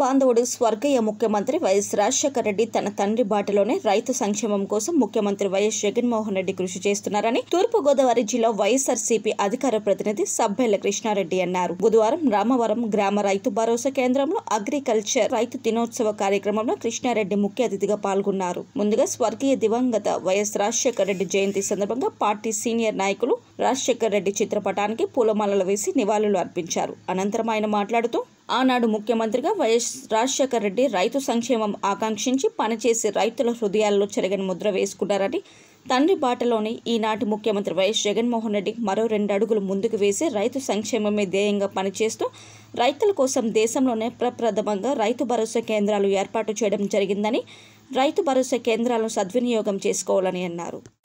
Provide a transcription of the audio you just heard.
బాంధవుడు స్వర్గీయ ముఖ్యమంత్రి వైఎస్ రాజశేఖర రెడ్డి తన తండ్రి బాటలోనే రైతు సంక్షేమం కోసం ముఖ్యమంత్రి వైఎస్ జగన్మోహన్ రెడ్డి కృషి చేస్తున్నారని తూర్పుగోదావరి జిల్లా వైఎస్ఆర్సీపీ అధికార ప్రతినిధి సబ్బెల్ల కృష్ణారెడ్డి అన్నారు బుధవారం రామవరం గ్రామ రైతు భరోసా కేంద్రంలో అగ్రికల్చర్ రైతు దినోత్సవ కార్యక్రమంలో కృష్ణారెడ్డి ముఖ్య అతిథిగా పాల్గొన్నారు ముందుగా స్వర్గీయ దివంగత వైఎస్ రాజశేఖర రెడ్డి జయంతి సందర్భంగా పార్టీ సీనియర్ నాయకులు రాజశేఖర రెడ్డి చిత్రపటానికి పూలమాలలు వేసి నివాళులు అర్పించారు అనంతరం ఆయన మాట్లాడుతూ ఆనాడు ముఖ్యమంత్రిగా వైఎస్ రాజశేఖర రెడ్డి రైతు సంక్షేమం ఆకాంక్షించి పనిచేసి రైతుల హృదయాల్లో చెరగని ముద్ర వేసుకున్నారని తండ్రి బాటలోని ఈనాటి ముఖ్యమంత్రి వైఎస్ జగన్మోహన్ రెడ్డి మరో రెండు అడుగులు ముందుకు వేసి రైతు సంక్షేమమే ధ్యేయంగా పనిచేస్తూ రైతుల కోసం దేశంలోనే ప్రప్రథమంగా రైతు భరోసా కేంద్రాలు ఏర్పాటు చేయడం జరిగిందని రైతు భరోసా కేంద్రాలను సద్వినియోగం చేసుకోవాలని అన్నారు